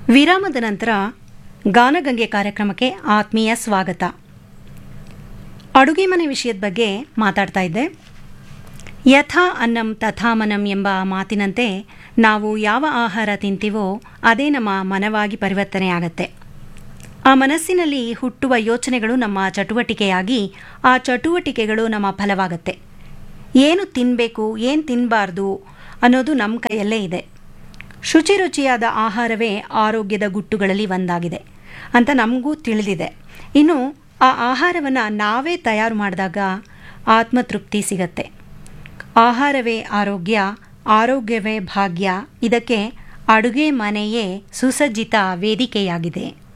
ವಿರಾಮದ ನಂತರ ಗಾನಗಂಗೆ ಕಾರ್ಯಕ್ರಮಕ್ಕೆ ಆತ್ಮೀಯ ಸ್ವಾಗತ ಅಡುಗೆ ಮನೆ ವಿಷಯದ ಬಗ್ಗೆ ಮಾತಾಡ್ತಾ ಇದ್ದೆ ಯಥಾ ಅನ್ನಂ ತಥಾ ಮನಂ ಎಂಬ ಮಾತಿನಂತೆ ನಾವು ಯಾವ ಆಹಾರ ತಿಂತೀವೋ ಅದೇ ನಮ್ಮ ಮನವಾಗಿ ಪರಿವರ್ತನೆ ಆಗತ್ತೆ ಆ ಮನಸ್ಸಿನಲ್ಲಿ ಹುಟ್ಟುವ ಯೋಚನೆಗಳು ನಮ್ಮ ಚಟುವಟಿಕೆಯಾಗಿ ಆ ಚಟುವಟಿಕೆಗಳು ನಮ್ಮ ಫಲವಾಗತ್ತೆ ಏನು ತಿನ್ನಬೇಕು ಏನು ತಿನ್ನಬಾರ್ದು ಅನ್ನೋದು ನಮ್ಮ ಕೈಯಲ್ಲೇ ಇದೆ ಶುಚಿ ರುಚಿಯಾದ ಆಹಾರವೇ ಆರೋಗ್ಯದ ಗುಟ್ಟುಗಳಲ್ಲಿ ಒಂದಾಗಿದೆ ಅಂತ ನಮಗೂ ತಿಳಿದಿದೆ ಇನ್ನು ಆ ಆಹಾರವನ್ನು ನಾವೇ ತಯಾರು ಮಾಡಿದಾಗ ಆತ್ಮತೃಪ್ತಿ ಸಿಗತ್ತೆ ಆಹಾರವೇ ಆರೋಗ್ಯ ಆರೋಗ್ಯವೇ ಭಾಗ್ಯ ಇದಕ್ಕೆ ಅಡುಗೆ ಮನೆಯೇ ಸುಸಜ್ಜಿತ ವೇದಿಕೆಯಾಗಿದೆ